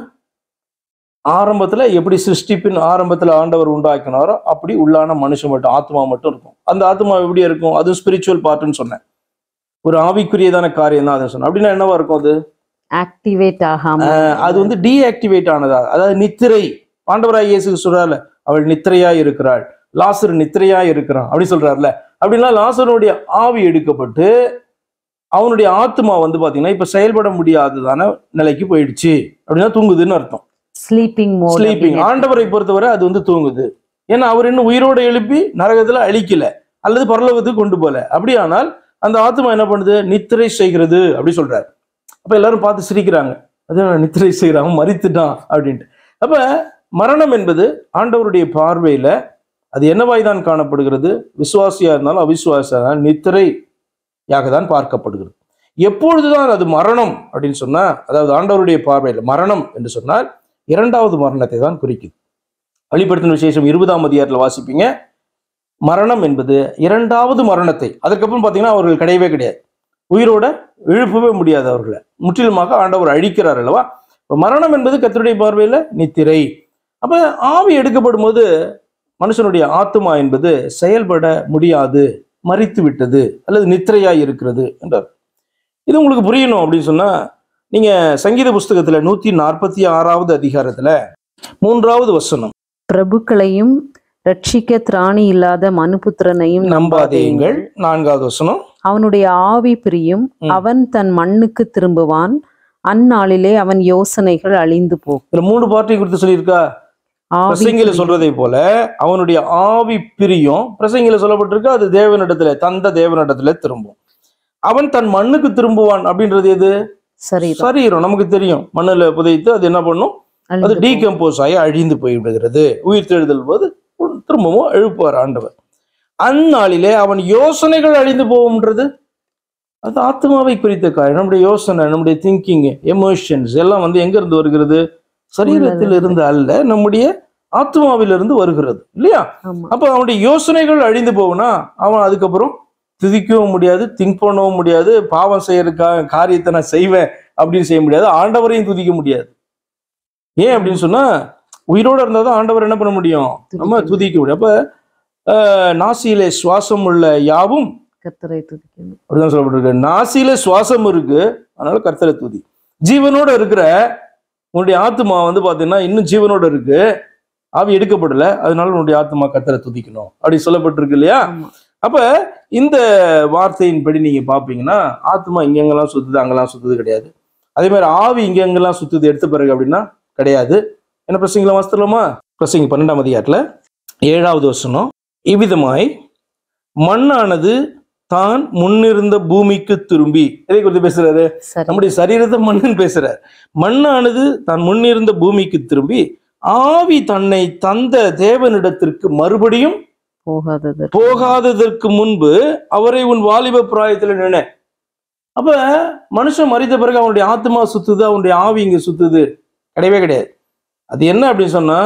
[SPEAKER 2] ஆரம்பத்துல எப்படி சிருஷ்டிப்பின் ஆரம்பத்துல ஆண்டவர் உண்டாக்கினாரோ அப்படி உள்ளான மனுஷன் மட்டும் ஆத்மா மட்டும் இருக்கும் அந்த ஆத்மா எப்படி இருக்கும் அது ஸ்பிரிச்சுவல் பார்ட்னு சொன்னேன் ஒரு ஆவிக்குரியதான காரியம் தான் அதை சொன்னேன் அப்படின்னா என்னவா இருக்கும் அது
[SPEAKER 1] ஆக்டிவேட் ஆகாம
[SPEAKER 2] அது வந்து டீஆக்டிவேட் ஆனதா அதாவது நித்திரை பாண்டவராய் இயேசு சொல்றாருல அவள் நித்திரையா இருக்கிறாள் லாசர் நித்திரையா இருக்கிறான் அப்படி சொல்றாருல அப்படின்னா லாசருடைய ஆவி எடுக்கப்பட்டு அவனுடைய ஆத்மா வந்து பாத்தீங்கன்னா இப்ப செயல்பட முடியாததான நிலைக்கு போயிடுச்சு அப்படின்னா தூங்குதுன்னு அர்த்தம்
[SPEAKER 1] ஸ்லீப்பிங் மோட்
[SPEAKER 2] ஸ்லீப்பிங் ஆண்டவரை பொறுத்தவரை அது வந்து தூங்குது ஏன்னா அவர் இன்னும் உயிரோட எழுப்பி நரகத்துல அழிக்கல அல்லது பரலோகத்துக்கு கொண்டு போல அப்படியானால் அந்த ஆத்மா என்ன பண்ணுது நித்திரை செய்கிறது அப்படி சொல்றாரு அப்ப எல்லாரும் பார்த்து சிரிக்கிறாங்க அது என்ன நித்திரை செய்கிறாங்க மறித்துட்டான் அப்படின்ட்டு அப்ப மரணம் என்பது ஆண்டவருடைய பார்வையில அது என்னவாய் தான் காணப்படுகிறது விசுவாசியா இருந்தாலும் அவிசுவாசியா இருந்தாலும் நித்திரையாக தான் பார்க்கப்படுகிறது எப்பொழுதுதான் அது மரணம் அப்படின்னு சொன்னா அதாவது ஆண்டவருடைய பார்வையில் மரணம் என்று சொன்னால் இரண்டாவது மரணத்தை தான் குறிக்குது வெளிப்படுத்தின விசேஷம் இருபதாம் அதிகாரத்தில் வாசிப்பீங்க மரணம் என்பது இரண்டாவது மரணத்தை அதற்கப்புறம் பார்த்தீங்கன்னா அவர்கள் கிடையவே கிடையாது உயிரோட எழுப்பவே முடியாது அவர்களை முற்றிலுமாக ஆண்டவர் அழிக்கிறார் அல்லவா இப்ப மரணம் என்பது கர்த்தருடைய பார்வையில நித்திரை அப்ப ஆவி எடுக்கப்படும் போது மனுஷனுடைய ஆத்மா என்பது செயல்பட முடியாது மறித்து விட்டது அல்லது நித்திரையாய் இருக்கிறது என்றார் இது உங்களுக்கு புரியணும் அப்படின்னு சொன்னா நீங்க சங்கீத புஸ்தகத்துல நூத்தி நாற்பத்தி ஆறாவது அதிகாரத்துல மூன்றாவது வசனம்
[SPEAKER 1] பிரபுக்களையும் ரட்சிக்க திராணி இல்லாத மனுபுத்திரனையும்
[SPEAKER 2] நம்பாதேயுங்கள் நான்காவது வசனம்
[SPEAKER 1] அவனுடைய ஆவி பிரியும்
[SPEAKER 2] ம்.
[SPEAKER 1] அவன் தன் மண்ணுக்கு திரும்புவான் அந்நாளிலே அவன் யோசனைகள் அழிந்து போகும்
[SPEAKER 2] இதுல மூணு பார்ட்டி குறித்து சொல்லியிருக்கா
[SPEAKER 1] ஆவி
[SPEAKER 2] பிரசங்கில
[SPEAKER 1] பிரியும்.
[SPEAKER 2] சொல்றதை போல அவனுடைய ஆவி பிரியும் பிரசங்கில சொல்லப்பட்டிருக்கு அது தேவனிடத்துல தந்த தேவனிடத்துல திரும்பும் அவன் தன் மண்ணுக்கு திரும்புவான் அப்படின்றது எது
[SPEAKER 1] சரீரம்
[SPEAKER 2] சரீரம் நமக்கு தெரியும் மண்ணுல புதைத்து அது என்ன பண்ணும் அது
[SPEAKER 1] அழிந்து போகும்.
[SPEAKER 2] டீகம்போஸ் ஆகி அழிந்து போய்விடுகிறது உயிர் தெழுதல் போது திரும்பவும் எழுப்புவார் ஆண்டவர் அந்நாளிலே அவன் யோசனைகள் அழிந்து போகும்ன்றது அது ஆத்மாவை குறித்த காரியம் நம்முடைய யோசனை நம்முடைய திங்கிங் எமோஷன்ஸ் எல்லாம் வந்து எங்க இருந்து வருகிறது சரீரத்தில் இருந்து அல்ல நம்முடைய ஆத்மாவிலிருந்து வருகிறது இல்லையா
[SPEAKER 1] ஆமா
[SPEAKER 2] அப்ப அவனுடைய யோசனைகள் அழிந்து போகும்னா அவன் அதுக்கப்புறம் துதிக்கவும் முடியாது திங்க் பண்ணவும் முடியாது பாவம் செய்யறதுக்காக காரியத்தை நான் செய்வேன் அப்படின்னு செய்ய முடியாது ஆண்டவரையும் துதிக்க முடியாது ஏன் அப்படின்னு சொன்னா உயிரோட இருந்தாதான் ஆண்டவர் என்ன பண்ண முடியும் நம்ம துதிக்க முடியும் அப்ப ஆஹ், நாசியிலே சுவாசம் உள்ள யாவும்
[SPEAKER 1] கத்தரை துதிக்கணும்
[SPEAKER 2] அப்படிதான் சொல்லப்பட்டிருக்கு நாசியில சுவாசம் இருக்கு அதனால கர்த்தரை துதி ஜீவனோட இருக்கிற உன்னுடைய ஆத்மா வந்து பாத்தீங்கன்னா இன்னும் ஜீவனோட இருக்கு ஆவி எடுக்கப்படல அதனால உன்னுடைய ஆத்மா கர்த்தரை துதிக்கணும் அப்படி சொல்லப்பட்டிருக்கு இல்லையா
[SPEAKER 1] ஆமா
[SPEAKER 2] அப்ப இந்த வார்த்தையின்படி நீங்க பாப்பீங்கன்னா ஆத்மா இங்கெங்கெல்லாம் சுத்துது அங்கெல்லாம் சுத்துது கிடையாது அதே மாதிரி ஆவி இங்கெங்கெல்லாம் சுத்துது எடுத்த பிறகு அப்படின்னா கிடையாது என்ன பிரசங்கில வாசித்தலாமா பிரசங்க பன்னெண்டாம் அதிகாரத்துல ஏழாவது வசனம் இவ்விதமாய் மண்ணானது தான் முன்னிருந்த பூமிக்கு திரும்பி எதை குறித்து பேசுறாரு
[SPEAKER 1] சரி
[SPEAKER 2] நம்முடைய சரீரத்தை மண்ணுன்னு பேசுறார் மண்ணானது தான் முன்னிருந்த பூமிக்கு திரும்பி ஆவி தன்னை தந்த தேவனிடத்திற்கு மறுபடியும்
[SPEAKER 1] போகாதது
[SPEAKER 2] போகாததற்கு முன்பு அவரை உன் வாலிப பிராயத்துல நினை அப்ப மனுஷன் மறித்த பிறகு அவனுடைய ஆத்மா சுத்துது அவனுடைய ஆவி இங்க சுத்துது கிடையவே கிடையாது அது என்ன அப்படின்னு சொன்னா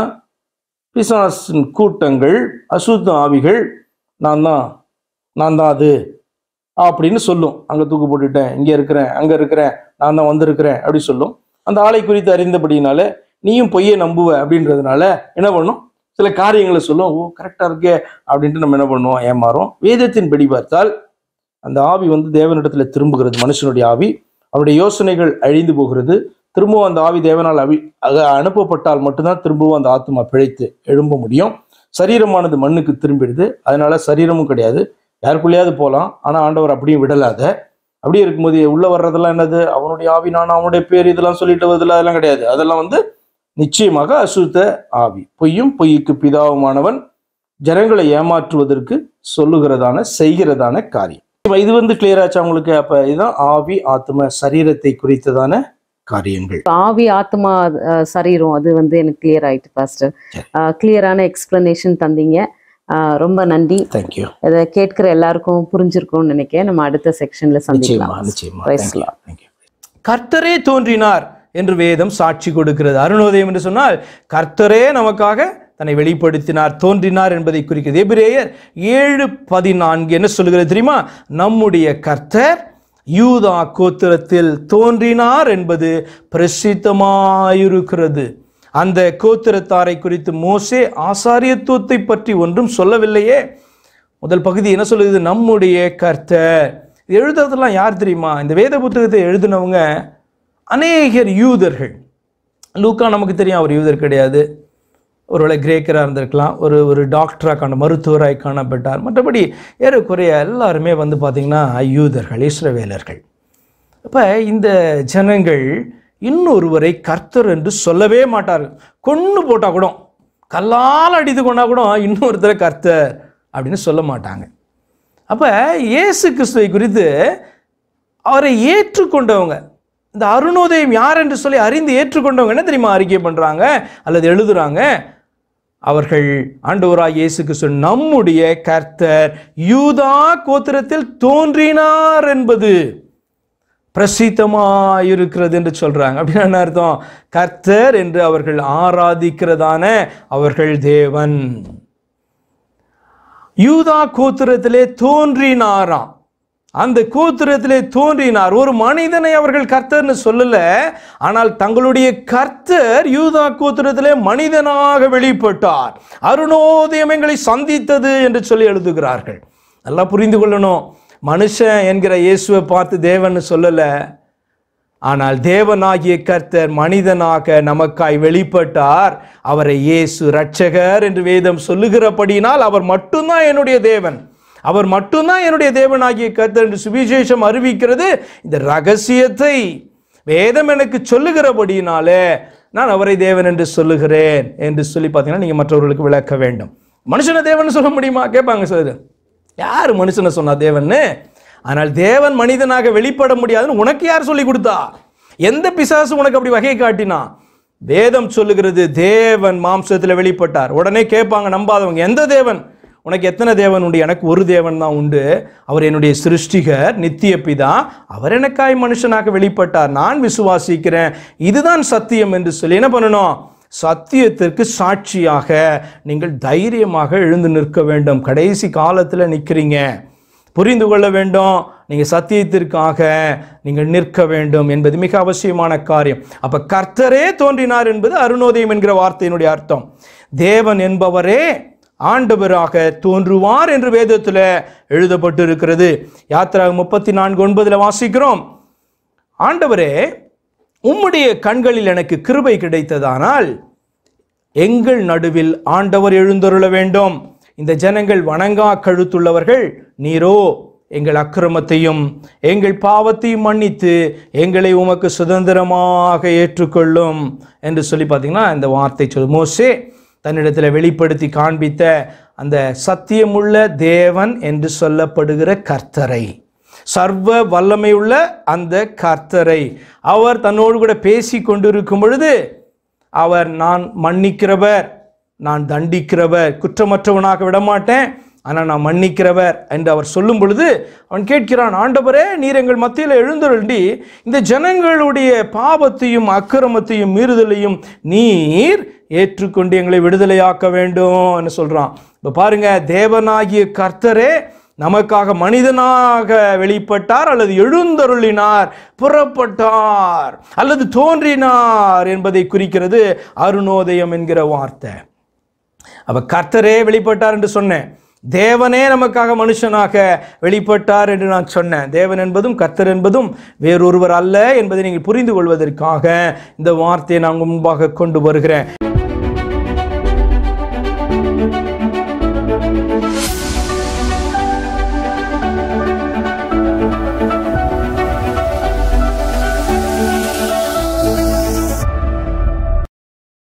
[SPEAKER 2] பிசாசின் கூட்டங்கள் அசுத்த ஆவிகள் நான் தான் நான் தான் அது அப்படின்னு சொல்லும் அங்க தூக்கு போட்டுட்டேன் இங்க இருக்கிறேன் அங்க இருக்கிறேன் நான் தான் வந்திருக்கிறேன் அப்படி சொல்லும் அந்த ஆளை குறித்து அறிந்தபடினால நீயும் பொய்யை நம்புவ அப்படின்றதுனால என்ன பண்ணும் சில காரியங்களை சொல்லும் ஓ கரெக்டா இருக்கே அப்படின்ட்டு நம்ம என்ன பண்ணுவோம் ஏமாறோம் வேதத்தின் படி பார்த்தால் அந்த ஆவி வந்து தேவனிடத்துல திரும்புகிறது மனுஷனுடைய ஆவி அவருடைய யோசனைகள் அழிந்து போகிறது திரும்பவும் அந்த ஆவி தேவனால் அவி அக அனுப்பப்பட்டால் மட்டும்தான் திரும்பவும் அந்த ஆத்மா பிழைத்து எழும்ப முடியும் சரீரமானது மண்ணுக்கு திரும்பிடுது அதனால சரீரமும் கிடையாது யாருக்குள்ளேயாவது போகலாம் ஆனா ஆண்டவர் அப்படியும் விடலாத அப்படியே இருக்கும்போது உள்ள வர்றதெல்லாம் என்னது அவனுடைய ஆவி நான் அவனுடைய பேர் இதெல்லாம் சொல்லிட்டு வருதுல அதெல்லாம் கிடையாது அதெல்லாம் வந்து நிச்சயமாக அசுத்த ஆவி பொய்யும் பொய்யுக்கு பிதாவுமானவன் ஜனங்களை ஏமாற்றுவதற்கு சொல்லுகிறதான செய்கிறதான காரியம் இப்ப இது வந்து கிளியர் ஆச்சா உங்களுக்கு அப்ப இதுதான் ஆவி ஆத்ம சரீரத்தை குறித்ததான காரியங்கள்
[SPEAKER 1] ஆவி ஆத்மா அஹ், சரீரம் அது வந்து எனக்கு கிளியர் ஆயிட்டு பாஸ்டர் கிளியரான எக்ஸ்பிளனேஷன் தந்தீங்க அஹ், ரொம்ப நன்றி
[SPEAKER 2] தேங்க்யூ
[SPEAKER 1] இதை கேட்கிற எல்லாருக்கும் புரிஞ்சிருக்கும்னு நினைக்கிறேன் நம்ம அடுத்த செக்ஷன்ல
[SPEAKER 2] நிச்சயமா
[SPEAKER 1] சந்திக்கலாம்
[SPEAKER 2] நிச்சயமா
[SPEAKER 1] Praise
[SPEAKER 2] Thank you.
[SPEAKER 1] Lord.
[SPEAKER 2] Thank you. கர்த்தரே தோன்றினார் என்று வேதம் சாட்சி கொடுக்கிறது அருணோதயம் என்று சொன்னால் கர்த்தரே நமக்காக தன்னை வெளிப்படுத்தினார் தோன்றினார் என்பதை குறிக்கிறது எபிரேயர் ஏழு பதினான்கு என்ன சொல்லுகிறது தெரியுமா நம்முடைய கர்த்தர் யூதா கோத்திரத்தில் தோன்றினார் என்பது பிரசித்தமாயிருக்கிறது அந்த கோத்திரத்தாரை குறித்து மோசே ஆசாரியத்துவத்தை பற்றி ஒன்றும் சொல்லவில்லையே முதல் பகுதி என்ன சொல்லுது நம்முடைய கர்த்தர் இது எழுதுறதெல்லாம் யார் தெரியுமா இந்த வேத புத்தகத்தை எழுதினவங்க அநேகர் யூதர்கள் லூக்கா நமக்கு தெரியும் அவர் யூதர் கிடையாது ஒருவேளை கிரேக்கராக இருந்திருக்கலாம் ஒரு ஒரு டாக்டராக காண மருத்துவராய் காணப்பட்டார் மற்றபடி ஏறக்குறைய எல்லாருமே வந்து பார்த்திங்கன்னா யூதர்கள் இஸ்ரவேலர்கள் அப்போ இந்த ஜனங்கள் இன்னொருவரை கர்த்தர் என்று சொல்லவே மாட்டார்கள் கொன்று போட்டால் கூட கல்லால் அடித்து கொண்டா கூட இன்னொருத்தரை கர்த்தர் அப்படின்னு சொல்ல மாட்டாங்க அப்போ இயேசு கிறிஸ்துவை குறித்து அவரை ஏற்றுக்கொண்டவங்க இந்த அருணோதயம் யார் என்று சொல்லி அறிந்து ஏற்றுக்கொண்டவங்க என்ன தெரியுமா அறிக்கை பண்ணுறாங்க அல்லது எழுதுறாங்க அவர்கள் ஆண்டவராய் இயேசு கிறிஸ்து நம்முடைய கர்த்தர் யூதா கோத்திரத்தில் தோன்றினார் என்பது பிரசித்தமாயிருக்கிறது என்று சொல்றாங்க அப்படின்னா என்ன அர்த்தம் கர்த்தர் என்று அவர்கள் ஆராதிக்கிறதான அவர்கள் தேவன் யூதா கோத்திரத்திலே தோன்றினாராம் அந்த கோத்திரத்திலே தோன்றினார் ஒரு மனிதனை அவர்கள் கர்த்தர்னு சொல்லல ஆனால் தங்களுடைய கர்த்தர் யூதா கோத்திரத்திலே மனிதனாக வெளிப்பட்டார் அருணோதயம் எங்களை சந்தித்தது என்று சொல்லி எழுதுகிறார்கள் நல்லா புரிந்து கொள்ளணும் மனுஷன் என்கிற இயேசுவை பார்த்து தேவன் சொல்லல ஆனால் தேவனாகிய கர்த்தர் மனிதனாக நமக்காய் வெளிப்பட்டார் அவரை இயேசு இரட்சகர் என்று வேதம் சொல்லுகிறபடியினால் அவர் மட்டும்தான் என்னுடைய தேவன் அவர் மட்டும்தான் என்னுடைய தேவனாகிய கர்த்தர் என்று சுவிசேஷம் அறிவிக்கிறது இந்த ரகசியத்தை வேதம் எனக்கு சொல்லுகிறபடியினாலே நான் அவரை தேவன் என்று சொல்லுகிறேன் என்று சொல்லி பார்த்தீங்கன்னா நீங்கள் மற்றவர்களுக்கு விளக்க வேண்டும் மனுஷனை தேவன் சொல்ல முடியுமா கேட்பாங்க சார் யார் மனுஷனை சொன்னா தேவன்னு ஆனால் தேவன் மனிதனாக வெளிப்பட முடியாதுன்னு உனக்கு யார் சொல்லி கொடுத்தா எந்த பிசாசு உனக்கு அப்படி வகை காட்டினா வேதம் சொல்லுகிறது தேவன் மாம்சத்தில் வெளிப்பட்டார் உடனே கேட்பாங்க நம்பாதவங்க எந்த தேவன் உனக்கு எத்தனை தேவன் உண்டு எனக்கு ஒரு தேவன் தான் உண்டு அவர் என்னுடைய சிருஷ்டிகர் நித்திய பிதா அவர் எனக்காய் மனுஷனாக வெளிப்பட்டார் நான் விசுவாசிக்கிறேன் இதுதான் சத்தியம் என்று சொல்லி என்ன பண்ணணும் சத்தியத்திற்கு சாட்சியாக நீங்கள் தைரியமாக எழுந்து நிற்க வேண்டும் கடைசி காலத்தில் நிற்கிறீங்க புரிந்து கொள்ள வேண்டும் நீங்கள் சத்தியத்திற்காக நீங்கள் நிற்க வேண்டும் என்பது மிக அவசியமான காரியம் அப்ப கர்த்தரே தோன்றினார் என்பது அருணோதயம் என்கிற வார்த்தையினுடைய அர்த்தம் தேவன் என்பவரே ஆண்டவராக தோன்றுவார் என்று வேதத்தில் எழுதப்பட்டு இருக்கிறது யாத்திரா முப்பத்தி நான்கு ஒன்பதுல வாசிக்கிறோம் ஆண்டவரே உம்முடைய கண்களில் எனக்கு கிருபை கிடைத்ததானால் எங்கள் நடுவில் ஆண்டவர் எழுந்தருள வேண்டும் இந்த ஜனங்கள் வணங்கா கழுத்துள்ளவர்கள் நீரோ எங்கள் அக்கிரமத்தையும் எங்கள் பாவத்தையும் மன்னித்து எங்களை உமக்கு சுதந்திரமாக ஏற்றுக்கொள்ளும் என்று சொல்லி பார்த்தீங்கன்னா இந்த வார்த்தை சொல் மோசே தன்னிடத்தில் வெளிப்படுத்தி காண்பித்த அந்த சத்தியமுள்ள தேவன் என்று சொல்லப்படுகிற கர்த்தரை சர்வ வல்லமையுள்ள அந்த கர்த்தரை அவர் தன்னோடு கூட பேசி கொண்டிருக்கும் பொழுது அவர் நான் மன்னிக்கிறவர் நான் தண்டிக்கிறவர் குற்றமற்றவனாக விடமாட்டேன் ஆனால் நான் மன்னிக்கிறவர் என்று அவர் சொல்லும் பொழுது அவன் கேட்கிறான் ஆண்டவரே நீர் எங்கள் மத்தியில் எழுந்தருண்டி இந்த ஜனங்களுடைய பாவத்தையும் அக்கிரமத்தையும் மீறுதலையும் நீர் ஏற்றுக்கொண்டு எங்களை விடுதலையாக்க வேண்டும் சொல்றான் இப்போ பாருங்க தேவனாகிய கர்த்தரே நமக்காக மனிதனாக வெளிப்பட்டார் அல்லது எழுந்தருளினார் புறப்பட்டார் அல்லது தோன்றினார் என்பதை குறிக்கிறது அருணோதயம் என்கிற வார்த்தை அப்ப கர்த்தரே வெளிப்பட்டார் என்று சொன்னேன் தேவனே நமக்காக மனுஷனாக வெளிப்பட்டார் என்று நான் சொன்னேன் தேவன் என்பதும் கர்த்தர் என்பதும் வேறொருவர் அல்ல என்பதை நீங்கள் புரிந்து கொள்வதற்காக இந்த வார்த்தையை நான் உங்க முன்பாக கொண்டு வருகிறேன்